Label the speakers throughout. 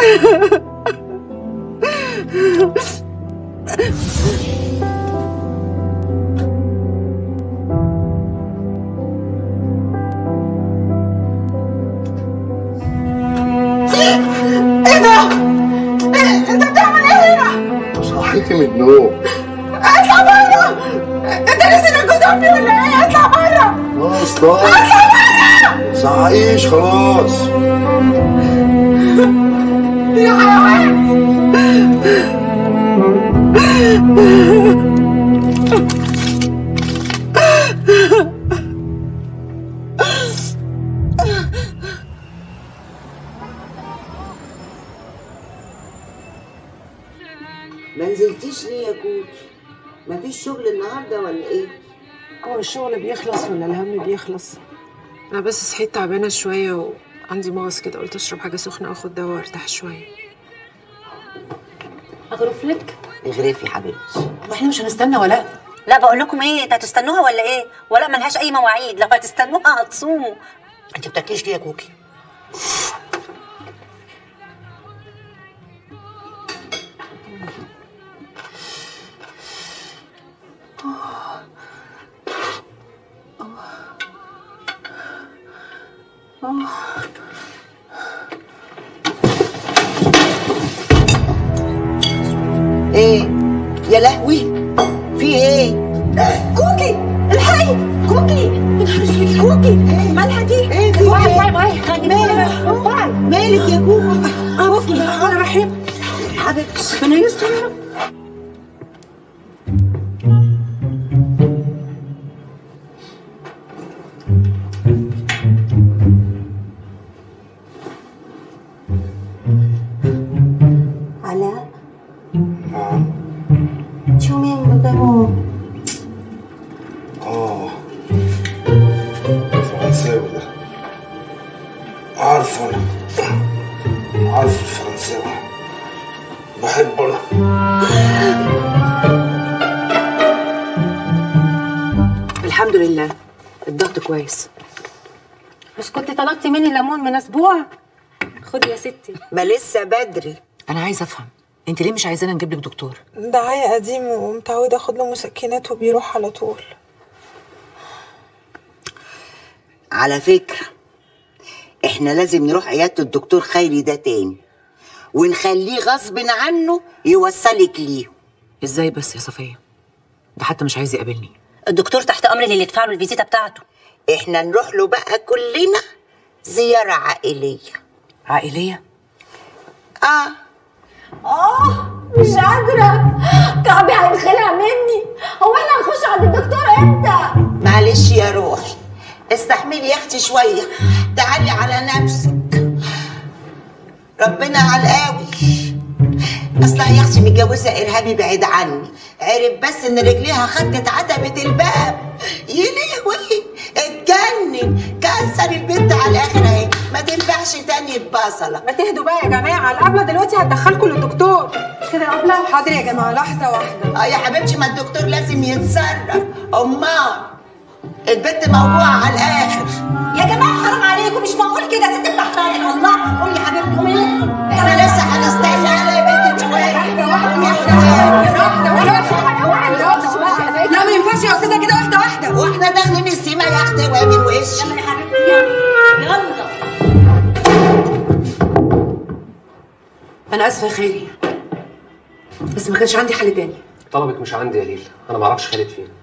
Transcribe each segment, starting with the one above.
Speaker 1: ايه ده؟ إيه؟ انت بتعمل ايه هنا؟
Speaker 2: صحيتي من النوم
Speaker 1: اطلع بره! انت لسه جوز امي ولا ايه؟ اطلع بره!
Speaker 2: خلاص طيب
Speaker 1: اطلع بره!
Speaker 2: صحيش خلاص
Speaker 1: يا حيوان!
Speaker 3: ما نزلتيش ليه يا كوكي مفيش شغل النهارده ولا ايه
Speaker 4: هو الشغل بيخلص ولا الهم بيخلص انا بس صحيت تعبانه شويه وعندي مغص كده قلت اشرب حاجه سخنه واخد دواء وارتاح شويه
Speaker 5: اغرف لك
Speaker 3: اغرفي حبيبتي
Speaker 5: واحنا مش هنستنى ولا
Speaker 6: لا بقول لكم ايه انتوا هتستنوها ولا ايه ولا ملهاش اي مواعيد لو هتستنوها هتصوموا
Speaker 3: انت بتاكليش ليه يا كوكي ايه يا لهوي في ايه
Speaker 1: كوكي الحقي كوكي كوكي مالها دي؟ ايه في
Speaker 6: واي واي
Speaker 1: مالك
Speaker 3: مالك يا كوكي
Speaker 1: بسم الله الرحمن الرحيم
Speaker 3: حبيبتي
Speaker 1: ربنا يستر يا رب
Speaker 3: علاء شو مين بابا
Speaker 2: اه فرنساوي ده عارفه انا عارف الفرنساوي بحبه انا
Speaker 4: الحمد لله الضغط كويس
Speaker 5: مش كنت طلبتي مني ليمون من اسبوع خدي يا ستي
Speaker 3: ما لسه بدري
Speaker 4: انا عايزه افهم انت ليه مش عايزانا نجيب لك دكتور
Speaker 7: ده عيا قديم ومتعود اخد له مسكنات وبيروح على طول
Speaker 3: على فكرة احنا لازم نروح عيادة الدكتور خيري ده تاني ونخليه غصب عنه يوصلك ليه
Speaker 4: ازاي بس يا صفيه ده حتى مش عايز يقابلني
Speaker 6: الدكتور تحت امر اللي يدفع له الفيزيتا بتاعته
Speaker 3: احنا نروح له بقى كلنا زيارة عائلية
Speaker 4: عائليه
Speaker 3: اه
Speaker 5: اه مش قادره كعبي هينخلع مني هو احنا هنخش عند الدكتور امتى
Speaker 3: معلش يا روحي استحملي يا اختي شوية تعالي على نفسك ربنا على القوي اصلها يا اختي متجوزة ارهابي بعيد عني عرف بس ان رجليها خدت عتبة الباب يلهوي اتجنن كسر البنت على الاخر اهي ما تنفعش تاني ببصلة
Speaker 7: ما تهدوا بقى يا جماعه الابله دلوقتي هتدخلكم للدكتور كده يا ابله حاضر يا جماعه لحظه واحده
Speaker 3: اه يا حبيبتي ما الدكتور لازم يتصرف امال البنت موجوعة على الاخر
Speaker 6: يا جماعه حرام عليكم مش معقول كده ست بحرانك الله قومي يا حبيبتي قومي
Speaker 3: احنا لسه هنستنى على يا بنت شوية
Speaker 7: لا ما ينفعش يا استاذه كده واحده واحده
Speaker 3: واحنا داخلين السيما يا اختي وامن وش
Speaker 6: يلا يا حبيبتي يلا يلا
Speaker 4: انا اسفه يا خيري بس ما كانش عندي حل تاني
Speaker 8: طلبك مش عندي يا ليل انا ما اعرفش خالد فين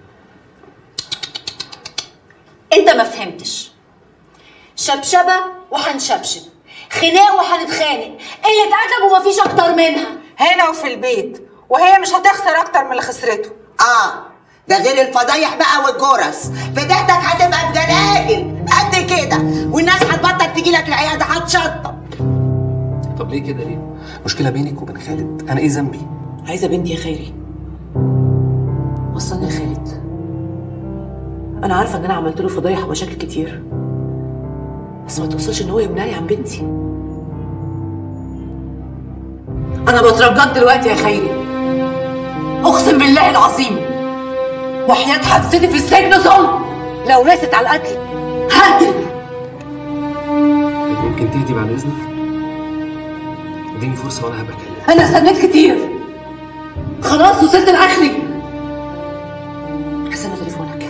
Speaker 6: انت ما فهمتش شبشبه وهنشبشب خناق وهنتخانق قله ادب ومفيش اكتر منها
Speaker 7: هنا وفي البيت وهي مش هتخسر اكتر من اللي خسرته
Speaker 3: اه ده غير الفضايح بقى والجرس فديتك هتبقى بجلاجل قد كده والناس هتبطل تجي لك العياده هتشطب
Speaker 8: طب ليه كده ليه مشكله بينك وبين خالد انا ايه ذنبي
Speaker 4: عايزه بنتي يا خيري وصلني لخالد انا عارفه ان انا عملت له فضايح ومشاكل كتير بس ما توصلش ان هو يمنعني عن بنتي انا بترجاك دلوقتي يا خيري اقسم بالله العظيم وحياة حبستي في السجن ظلم لو رست على القتل هقتل
Speaker 8: طب ممكن تهدي بعد اذنك اديني فرصه وانا هبقى اكلمك
Speaker 4: انا استنيت كتير خلاص وصلت لاخري حسن تليفونك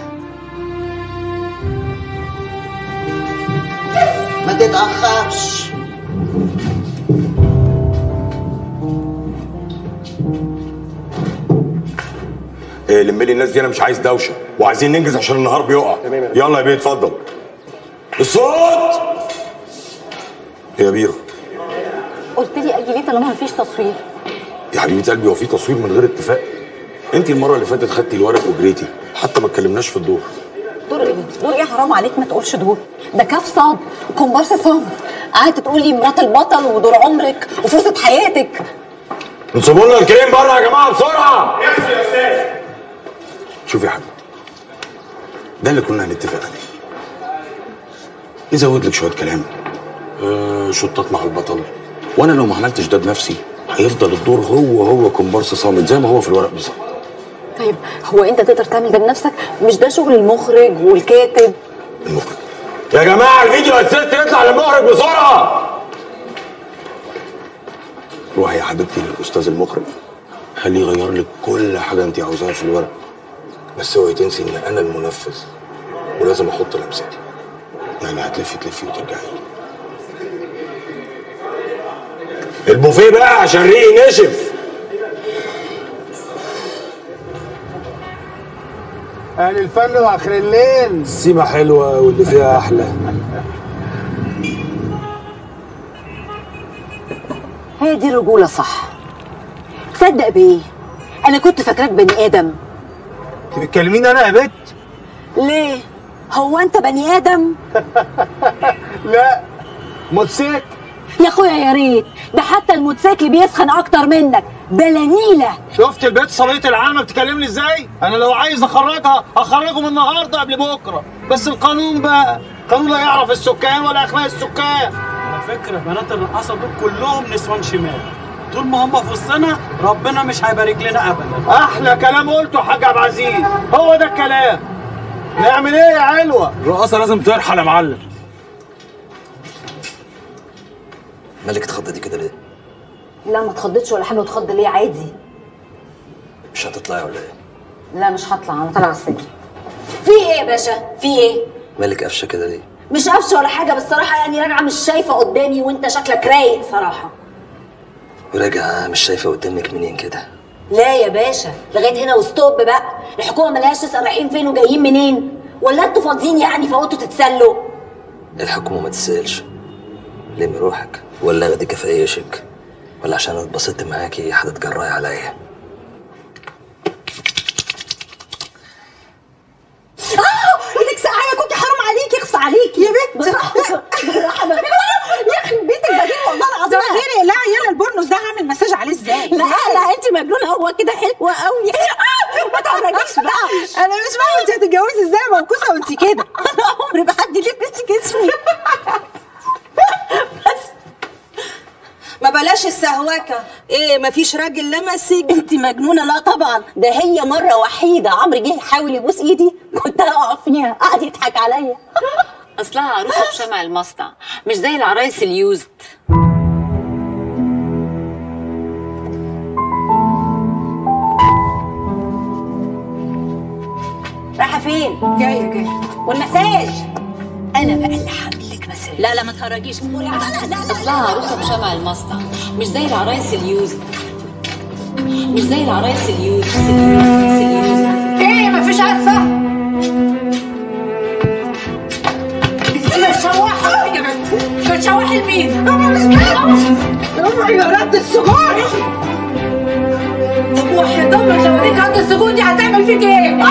Speaker 3: ما تتأخرش
Speaker 9: إيه لم لي الناس دي انا مش عايز دوشه وعايزين ننجز عشان النهار بيقع يلا يا بيه اتفضل الصوت يا بيرو
Speaker 5: قلت لي اجي ليه طالما مفيش تصوير
Speaker 9: يا حبيبه قلبي هو في تصوير من غير اتفاق انت المره اللي فاتت خدتي الورق وجريتي حتى ما اتكلمناش في الدور
Speaker 5: دور ايه دور ايه حرام عليك ما تقولش دور ده كاف صاد كومبارس صاد قعدت تقولي مرات البطل ودور عمرك وفرصه حياتك
Speaker 9: انصبوا لنا الكريم بره يا جماعه بسرعه يا استاذ شوف يا حبيبي ده اللي كنا هنتفق عليه نزود لك شويه كلام آه شطات مع البطل وانا لو ما عملتش ده بنفسي هيفضل الدور هو هو كومبارس صامت زي ما هو في الورق بالظبط
Speaker 5: طيب هو انت تقدر تعمل ده بنفسك مش ده شغل المخرج والكاتب
Speaker 9: المخرج يا جماعه الفيديو اسيست يطلع للمخرج بسرعه روحي يا حبيبتي للاستاذ المخرج خليه يغير لك كل حاجه انت عاوزاها في الورق بس اوعي تنسي ان انا المنفذ ولازم احط لمستي يعني هتلفي تلفي وترجعي البوفيه بقى عشان ريقي نشف
Speaker 2: اهل الفن واخر الليل
Speaker 9: السيمه حلوه واللي فيها احلى
Speaker 5: هي دي الرجوله صح تصدق بايه انا كنت فاكراك بني ادم
Speaker 2: انت بتكلميني انا يا بت
Speaker 5: ليه هو انت بني ادم
Speaker 2: لا موتوسيكل
Speaker 5: يا اخويا يا ريت ده حتى الموتوسيكل بيسخن اكتر منك بلانيله
Speaker 2: شفت البيت صبية العالمة بتكلمني ازاي؟ انا لو عايز اخرجها اخرجه من النهارده قبل بكره، بس القانون بقى قانون لا يعرف السكان ولا اخلاق السكان.
Speaker 10: على فكرة بنات الرقاصة دول كلهم نسوان شمال طول ما هم في وسطنا ربنا مش هيبارك لنا ابدا
Speaker 2: احلى كلام قلته يا حاج عبد العزيز، هو ده الكلام. نعمل ايه يا علوة؟
Speaker 10: الرقاصة لازم ترحل يا معلم
Speaker 8: مالك اتخضيتي كده ليه؟
Speaker 5: لا ما اتخضتش ولا حاجه واتخض ليه عادي
Speaker 8: مش هتطلعي ولا ايه؟
Speaker 5: لا مش هطلع انا طالعه السجن في ايه يا باشا في ايه
Speaker 8: مالك قفشه كده ليه؟
Speaker 5: مش قفشه ولا حاجه بس صراحه يعني راجعه مش شايفه قدامي وانت شكلك رايق صراحه
Speaker 8: وراجعه مش شايفه قدامك منين كده؟
Speaker 5: لا يا باشا لغايه هنا وستوب بقى الحكومه ملهاش تسال رايحين فين وجايين منين ولا انتوا فاضيين يعني فقلتوا تتسلوا
Speaker 8: الحكومه ما تسالش لمي روحك ولا اخدك في اي شك ولا عشان اتبسطت معاكي هتتجرأي عليا
Speaker 5: ايدك سقعانه كنت حرام عليك يخص عليك يا بنت بالراحه يخرب بيتك بعدين والله العظيم
Speaker 1: غيري لا يلا البورنوس ده هعمل مساج عليه ازاي
Speaker 5: لا لا انت مجنونه هو كده حلوه قوي ما تعرفيش بقى
Speaker 1: انا مش فاهمه انت هتتجوزي ازاي موكوسه وانت كده
Speaker 5: انا عمري ما حد لبس جسمي بس
Speaker 1: ما بلاش السهوكه ايه مفيش راجل لمسك
Speaker 5: انت مجنونه لا طبعا ده هي مره وحيده عمرو جه يحاول يبوس ايدي كنت هقع فيها قعد يضحك عليا
Speaker 11: اصلها عروسه بشمع المصنع مش زي العرايس اليوزد
Speaker 5: رايحه فين
Speaker 1: جايه جايه
Speaker 5: والمساج انا بقى اللي هعمل لك مساج
Speaker 11: لا لا ما تهرجيش
Speaker 5: لا لا لا لا
Speaker 11: اصلها عروسه بشمع المصنع مش زي العرايس اليوزد مش زي العرايس اليوزد اليوزد
Speaker 4: ايه مفيش عارفه بتشوحي يا بنت بتشوحي لمين؟
Speaker 1: اوعي يا رد السجون
Speaker 4: طب وحياة امك لو اوريك عند السجون دي هتعمل فيك ايه؟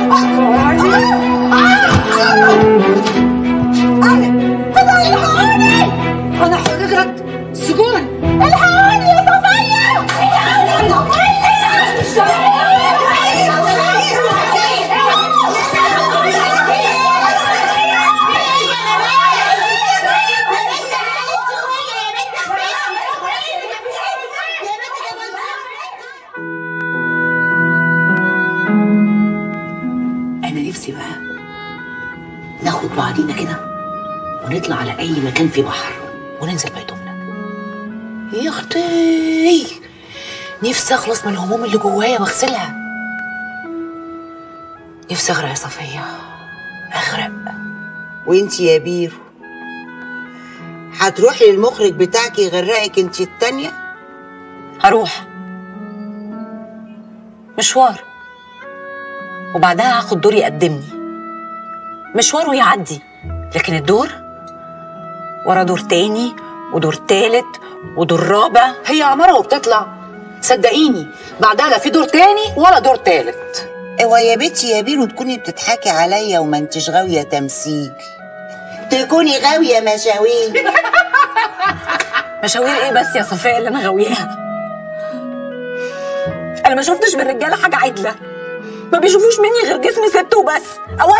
Speaker 4: انا هوريك السجون
Speaker 5: الحقوني يا صفيه
Speaker 3: انا نفسي بقى ناخد بعضينا كده ونطلع على اي مكان فيه بحر وننزل بهدومنا
Speaker 4: يا اختي نفسي اخلص من الهموم اللي جوايا واغسلها نفسي اغرق يا صفيه اغرق
Speaker 3: وانت يا بيرو هتروحي للمخرج بتاعك يغرقك انت التانية
Speaker 5: هروح مشوار وبعدها هاخد دور يقدمني مشوار ويعدي لكن الدور ورا دور تاني ودور تالت ودور رابع
Speaker 4: هي عمارة وبتطلع صدقيني بعدها لا في دور تاني ولا دور تالت
Speaker 3: اوعى يا بنتي يا بيرو تكوني بتضحكي عليا وما انتش غاوية تمثيل تكوني غاوية مشاوير
Speaker 5: مشاوير ايه بس يا صفاء اللي انا غاوياها انا ما شفتش بالرجاله حاجه عدله ما بيشوفوش مني غير جسم ست وبس او